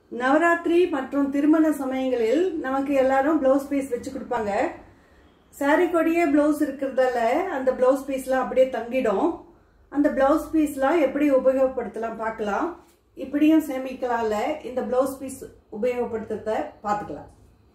நவராத்திரி மற்றும் திருமண சமயங்களில் நமக்கு எல்லாரும் பிளவுஸ் பீஸ் வச்சு கொடுப்பாங்க saree கொடியே பிளவுஸ் இருக்கிறதால அந்த பிளவுஸ் பீஸ்லாம் அப்படியே தங்கிடும் அந்த பிளவுஸ் பீஸ்லாம் எப்படி உபயோகப்படுத்தலாம் பார்க்கலாம் இப்படியும் சேமிக்கலாம்ல இந்த பிளவுஸ் பீஸ் உபயோகப்படுத்துறத பார்த்துக்கலாம்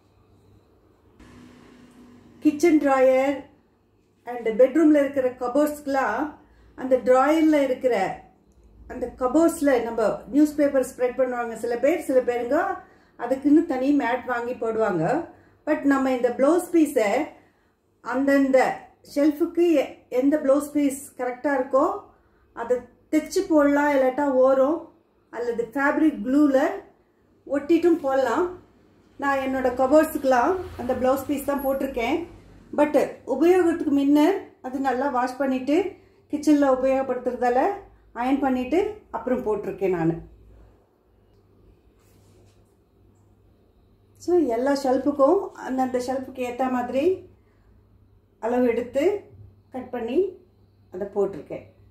கிச்சன் ட்ராயர் அண்ட் பெட்ரூமில் இருக்கிற கபோர்ட்ஸ்க்கெலாம் அந்த ட்ராயரில் இருக்கிற அந்த கபோர்ட்ஸில் நம்ம நியூஸ் பேப்பர் ஸ்ப்ரெட் பண்ணுவாங்க சில பேர் சில பேருங்க அதுக்குன்னு தனி மேட் வாங்கி போடுவாங்க பட் நம்ம இந்த ப்ளவுஸ் பீஸை அந்தந்த ஷெல்ஃபுக்கு எந்த ப்ளவுஸ் பீஸ் கரெக்டாக இருக்கோ அதை தைச்சு போடலாம் இல்லாட்டா ஓரம் அல்லது ஃபேப்ரிக் க்ளூவில் ஒட்டிட்டும் போடலாம் நான் என்னோட கபோர்ட்ஸுக்கெலாம் அந்த ப்ளவுஸ் பீஸ் தான் போட்டிருக்கேன் பட் உபயோகத்துக்கு முன்ன அது நல்லா வாஷ் பண்ணிவிட்டு கிச்சனில் உபயோகப்படுத்துறதால அயன் பண்ணிவிட்டு அப்புறம் போட்டிருக்கேன் நான் ஸோ எல்லா ஷெல்ஃபுக்கும் அந்தந்த ஷெல்ஃபுக்கு ஏற்ற மாதிரி அளவு எடுத்து கட் பண்ணி அதை போட்டிருக்கேன்